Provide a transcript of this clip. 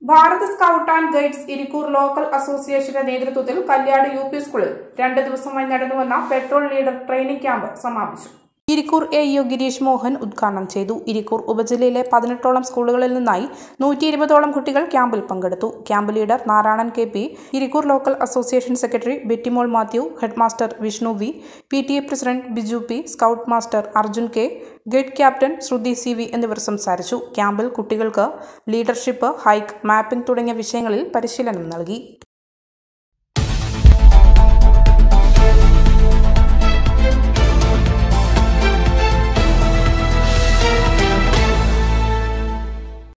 Bharat scout and guides Irikkur local അസോസിയേഷന്റെ നേതൃത്വത്തിൽ Kalyad U P സ്കൂളിൽ രണ്ട് ദിവസമായി നടന്നുവന്ന പെട്രോൾ ലീഡർ ട്രെയിനിംഗ് ക്യാമ്പ് സമാപിച്ചു ഇരിക്കൂർ എ ഇഒ ഗിരീഷ് മോഹൻ ഉദ്ഘാടനം ചെയ്തു ഇരിക്കൂർ ഉപജില്ലയിലെ പതിനെട്ടോളം സ്കൂളുകളിൽ നിന്നായി നൂറ്റി ഇരുപതോളം കുട്ടികൾ ക്യാമ്പിൽ പങ്കെടുത്തു camp leader Narayanan K P Irikkur local association secretary Bettymol Mathew headmaster Vishnu V P T A president Biju P scout master Arjun K guide captain Sruthi C V എന്നിവർ സംസാരിച്ചു ക്യാമ്പിൽ കുട്ടികൾക്ക് ലീഡർഷിപ്പ് ഹൈക്ക് മാപ്പിംഗ് തുടങ്ങിയ വിഷയങ്ങളിൽ പരിശീലനം നൽകി